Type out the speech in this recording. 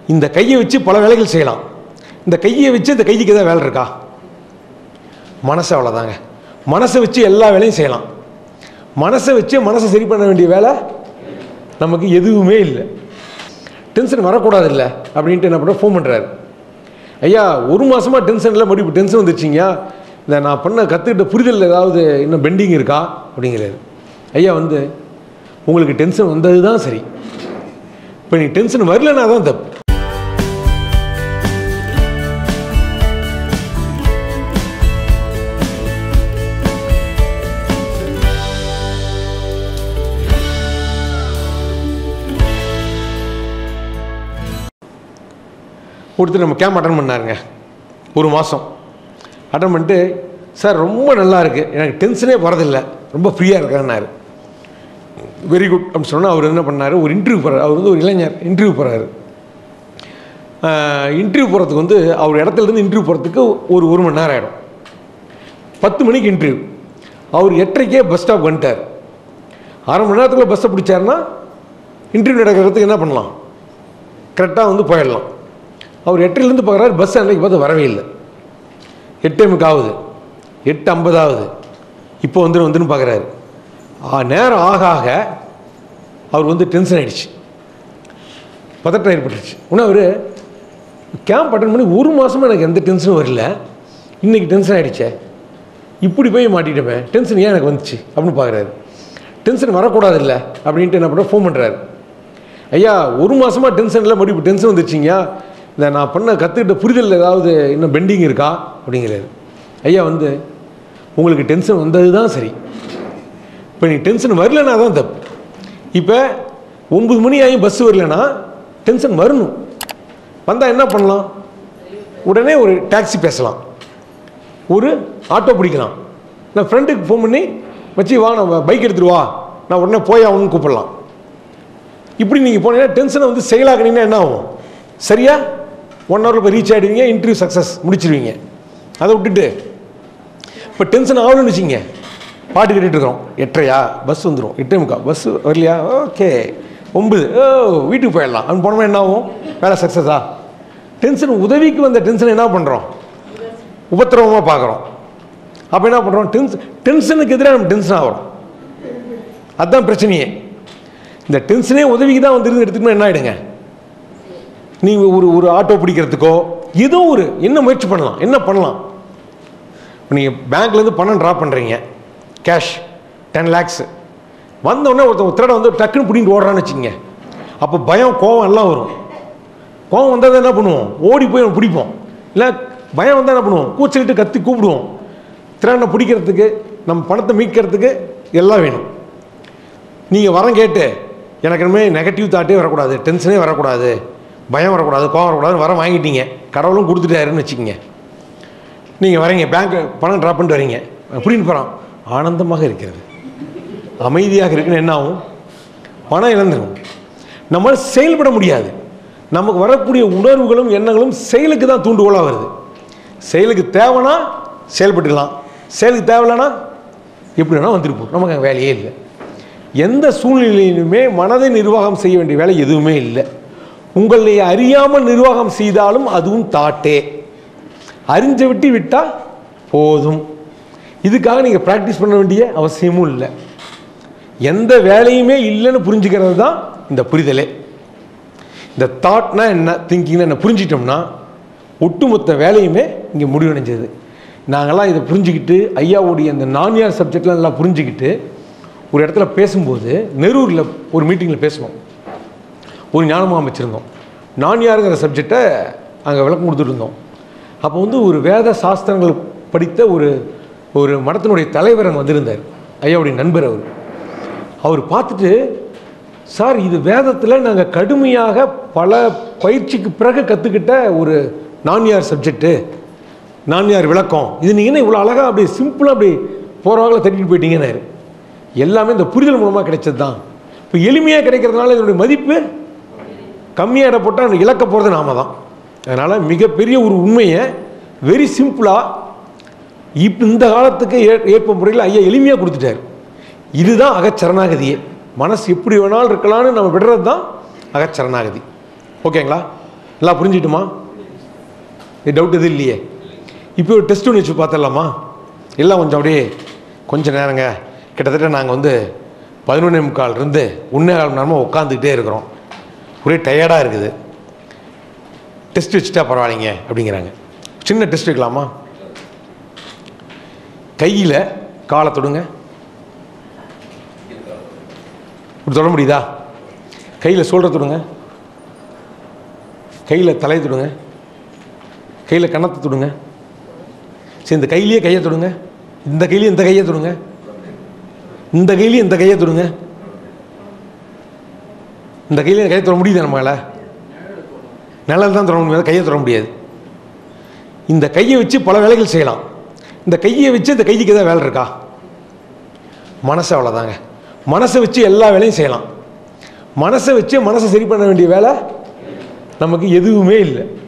இந்த கையை வச்சு பல வேலைகள் செய்யலாம் இந்த கையை வச்சு இந்த கைக்கு ஏதாவது வேலை இருக்கா மனசு அவ்வளோதாங்க மனசை வச்சு எல்லா வேலையும் செய்யலாம் மனசை வச்சு மனசை சரி பண்ண வேண்டிய வேலை நமக்கு எதுவுமே இல்லை டென்ஷன் வரக்கூடாது இல்லை அப்படின்ட்டு என்ன பண்ண ஃபோன் பண்ணுறாரு ஐயா ஒரு மாதமாக டென்ஷனில் மறுபடியும் டென்ஷன் வந்துருச்சிங்க இந்த நான் பண்ண கற்றுக்கிட்ட புரிதல் ஏதாவது இன்னும் பெண்டிங் இருக்கா அப்படிங்கிறாரு ஐயா வந்து உங்களுக்கு டென்ஷன் வந்தது தான் சரி இப்போ நீ டென்ஷன் வரலனா தான் தப்பு ஒருத்தர் நம்ம கேம்ப் அட்டன் பண்ணாருங்க ஒரு மாதம் அட்டன் பண்ணிட்டு சார் ரொம்ப நல்லா இருக்கு எனக்கு டென்ஷனே வரதில்லை ரொம்ப ஃப்ரீயாக இருக்கேன்னாரு வெரி குட் அப்படின்னு சொன்னால் அவர் என்ன பண்ணார் ஒரு இன்டர்வியூ போகிறார் அவர் வந்து ஒரு இளைஞர் இன்டர்வியூ போகிறாரு இன்டர்வியூ போகிறதுக்கு வந்து அவர் இடத்துல இருந்து இன்டர்வியூ போகிறதுக்கு ஒரு ஒரு மணி நேரம் ஆகிடும் பத்து மணிக்கு இன்டர்வியூ அவர் எட்டரைக்கே பஸ் ஸ்டாப் வந்துட்டார் அரை மணி நேரத்துக்குள்ள பஸ்ஸை பிடிச்சாருன்னா இன்டர்வியூ நடக்கிறதுக்கு என்ன பண்ணலாம் கரெக்டாக வந்து போயிடலாம் அவர் எட்டுலேருந்து பார்க்குறாரு பஸ் அன்றைக்கு பார்த்து வரவே இல்லை எட்டு எமுக்கு ஆகுது எட்டு ஐம்பதாவது இப்போ வந்துடும் வந்துன்னு பார்க்குறாரு நேரம் ஆக ஆக அவர் வந்து டென்ஷன் ஆயிடுச்சு பதட்டம் ஏற்பட்டுருச்சு உடனே அவர் கேம்ப் அட்டன் பண்ணி ஒரு மாதமாக எனக்கு எந்த டென்ஷனும் வரல இன்றைக்கி டென்ஷன் ஆகிடுச்சே இப்படி போய் மாட்டிட்டமே டென்ஷன் ஏன் எனக்கு வந்துச்சு அப்படின்னு பார்க்குறாரு டென்ஷன் வரக்கூடாது இல்லை அப்படின்ட்டு என்ன பண்ண ஃபோன் பண்ணுறாரு ஐயா ஒரு மாதமாக டென்ஷனில் மறுபடியும் டென்ஷன் வந்துருச்சிங்க இந்த நான் பண்ண கற்றுக்கிட்ட புரிதல் ஏதாவது இன்னும் பெண்டிங் இருக்கா அப்படிங்கிறாரு ஐயா வந்து உங்களுக்கு டென்ஷன் வந்தது தான் சரி இப்போ நீ டென்ஷன் வரலனா தான் தப்பு இப்போ ஒம்பது மணி ஆகி பஸ் வரலனா டென்ஷன் வரணும் வந்தால் என்ன பண்ணலாம் உடனே ஒரு டாக்ஸி பேசலாம் ஒரு ஆட்டோ பிடிக்கலாம் நான் ஃப்ரெண்டுக்கு ஃபோன் பண்ணி வச்சு வா நான் பைக் எடுத்துட்டு வா நான் உடனே போய் ஆகணும்னு கூப்பிடலாம் இப்படி நீங்கள் போனீங்கன்னா டென்ஷனை வந்து செயலாக்குனீங்கன்னா என்ன ஆகும் சரியா ஒன் ஹவரில் போய் ரீச் ஆகிடுவீங்க இன்டர்வியூ சக்ஸஸ் முடிச்சிருவீங்க அதை விட்டுட்டு இப்போ டென்ஷன் ஆகணும்னு வச்சுங்க பாட்டு கேட்டுட்டு இருக்கிறோம் எட்டரையா பஸ் வந்துடும் எட்டே முக்கா பஸ் வரலையா ஓகே ஒம்பது ஓ வீட்டுக்கு போயிடலாம் அவன் போனோம்னா என்ன ஆகும் வேலை சக்ஸஸா டென்ஷன் உதவிக்கு வந்த டென்ஷன் என்ன பண்ணுறோம் உபத்திரவமாக பார்க்குறோம் அப்போ என்ன பண்ணுறோம் டென்ஷன் டென்ஷனுக்கு எதிராக நம்ம டென்ஷன் ஆகிறோம் அதுதான் பிரச்சனையே இந்த டென்ஷனே உதவிக்கு தான் வந்துருந்து எடுத்துக்கணும் என்ன ஆகிடுங்க நீங்கள் ஒரு ஒரு ஆட்டோ பிடிக்கிறதுக்கோ ஏதோ ஒரு என்ன முயற்சி பண்ணலாம் என்ன பண்ணலாம் இப்போ நீங்கள் பேங்க்லேருந்து பணம் ட்ரா பண்ணுறீங்க கேஷ் டென் லேக்ஸு வந்தோடனே ஒருத்தன் திருட வந்து டக்குன்னு பிடிங்கிட்டு ஓடுறான்னு வச்சுக்கோங்க அப்போ பயம் கோவம் எல்லாம் வரும் கோவம் வந்தால் என்ன பண்ணுவோம் ஓடி போய் அவனை பிடிப்போம் இல்லை பயம் வந்தால் என்ன பண்ணுவோம் கூச்சலிட்டு கத்தி கூப்பிடுவோம் திருடனை பிடிக்கிறதுக்கு நம்ம பணத்தை மீட்கிறதுக்கு எல்லாம் வேணும் நீங்கள் வரம் கேட்டு எனக்கு இனிமேல் நெகட்டிவ் தாட்டே வரக்கூடாது டென்ஷனே வரக்கூடாது பயம் வரக்கூடாது கோவம் வரக்கூடாதுன்னு வரம் வாங்கிட்டீங்க கடவுளும் கொடுத்துட்டாருன்னு வச்சுக்கோங்க நீங்கள் வரீங்க பேங்க் பணம் ட்ராப் பண்ணிட்டு வரீங்க அப்படின்னு போகிறான் ஆனந்தமாக இருக்கிறது அமைதியாக இருக்குன்னு என்ன ஆகும் பணம் இழந்துடும் நம்மளால் செயல்பட முடியாது நமக்கு வரக்கூடிய உணர்வுகளும் எண்ணங்களும் செயலுக்கு தான் தூண்டுகோலாக வருது செயலுக்கு தேவைன்னா செயல்பட்டுக்கலாம் செயலுக்கு தேவையில்லைன்னா எப்படி வேணால் வந்துருப்போம் நமக்கு அங்கே வேலையே இல்லை எந்த சூழ்நிலையிலுமே மனதை நிர்வாகம் செய்ய வேண்டிய வேலை எதுவுமே இல்லை உங்களை அறியாமல் நிர்வாகம் செய்தாலும் அதுவும் தாட்டே அறிஞ்ச விட்டு விட்டால் போதும் இதுக்காக நீங்கள் ப்ராக்டிஸ் பண்ண வேண்டிய அவசியமும் இல்லை எந்த வேலையுமே இல்லைன்னு புரிஞ்சுக்கிறது தான் இந்த புரிதலே இந்த தாட்னா என்ன திங்கிங்னா என்ன புரிஞ்சிட்டோம்னா ஒட்டுமொத்த வேலையுமே இங்கே முடிவடைஞ்சது நாங்கள்லாம் இதை புரிஞ்சுக்கிட்டு ஐயாவுடைய அந்த நான்யார் சப்ஜெக்ட்லாம் நல்லா புரிஞ்சுக்கிட்டு ஒரு இடத்துல பேசும்போது நெரூரில் ஒரு மீட்டிங்கில் பேசுவோம் ஒரு ஞானமாக அமைச்சிருந்தோம் நான்யாருங்கிற சப்ஜெக்டை அங்கே விளக்கம் கொடுத்துட்டு இருந்தோம் அப்போ வந்து ஒரு வேத சாஸ்திரங்கள் படித்த ஒரு ஒரு மடத்தினுடைய தலைவர் அங்கே வந்திருந்தார் ஐயாவுடைய நண்பர் அவர் அவர் பார்த்துட்டு சார் இது வேதத்தில் நாங்கள் கடுமையாக பல பயிற்சிக்கு பிறகு கற்றுக்கிட்ட ஒரு நான்யார் சப்ஜெக்ட்டு நான்யார் விளக்கம் இது நீங்கள் என்ன இவ்வளோ அழகாக அப்படி சிம்பிளாக அப்படி போகிறவாங்கள தட்டிட்டு போயிட்டீங்கன்னாரு எல்லாமே இந்த புரிதல் மூலமாக கிடைச்சது தான் இப்போ எளிமையாக கிடைக்கிறதுனால இதனுடைய மதிப்பு கம்மியாக இட போட்டால் அந்த இழக்க போகிறது நாம தான் அதனால் மிகப்பெரிய ஒரு உண்மையை வெரி சிம்பிளாக இப்போ இந்த காலத்துக்கு ஏ ஏற்ப முறையில் ஐயா எளிமையாக கொடுத்துட்டார் இதுதான் அகச்சரணாகதியே மனசு எப்படி வேணாலும் இருக்கலாம்னு நம்ம விடுறது தான் அகச்சரணாகதி ஓகேங்களா நல்லா புரிஞ்சிட்டுமா இது டவுட் எதுவும் இல்லையே இப்போ ஒரு டெஸ்ட் ஒன்று வச்சு பார்த்துடலாமா எல்லாம் கொஞ்சம் அப்படியே கொஞ்சம் நேரங்க கிட்டத்தட்ட நாங்கள் வந்து பதினொன்றே முக்கால் இருந்து ஒன்றே கால் மணி நேரமாக உட்காந்துக்கிட்டே இருக்கிறோம் ஒரே டயர்டாக இருக்குது டெஸ்ட் வச்சுட்டா பரவாயில்லைங்க அப்படிங்கிறாங்க சின்ன டெஸ்ட் வைக்கலாமா கையில் காலை தொடுங்க இப்படி தொட முடியுதா கையில் சோல்டர் தொடுங்க கையில் தலையை தொடுங்க கையில் கன்னத்தை தொடுங்க சரி இந்த கையிலேயே கையை தொடுங்க இந்த கையிலேயே இந்த கையை தொடுங்க இந்த கையிலேயே இந்த கையை தொடுங்க இந்த கையில கையை தொட முடியுது நம்மளால நிழல் தான் தொட முடியாது கையை தொட முடியாது இந்த கையை வச்சு பல வேலைகள் செய்யலாம் இந்த கையை வச்சு இந்த கைக்கு ஏதாவது வேலை இருக்கா மனசு அவ்வளோதாங்க மனசை வச்சு எல்லா வேலையும் செய்யலாம் மனசை வச்சு மனசை சரி பண்ண வேண்டிய வேலை நமக்கு எதுவுமே இல்லை